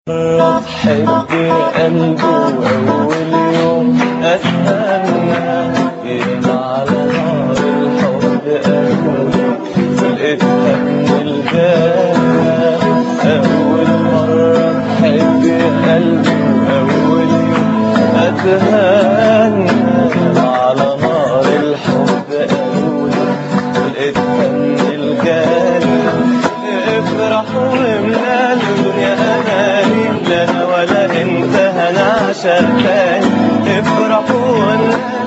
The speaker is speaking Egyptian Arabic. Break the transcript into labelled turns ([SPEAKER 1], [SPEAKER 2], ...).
[SPEAKER 1] تحب قلبي وأول يوم أتمنى يرمى على نار الحب قلبي لقيتها من الجنة أول مرة تحب قلبي وأول يوم أتهنى على نار الحب قلبي لقيتها من الجنة افرح واملا الدنيا اماني لا انا ولا انت هنعشق تاني افرح واملا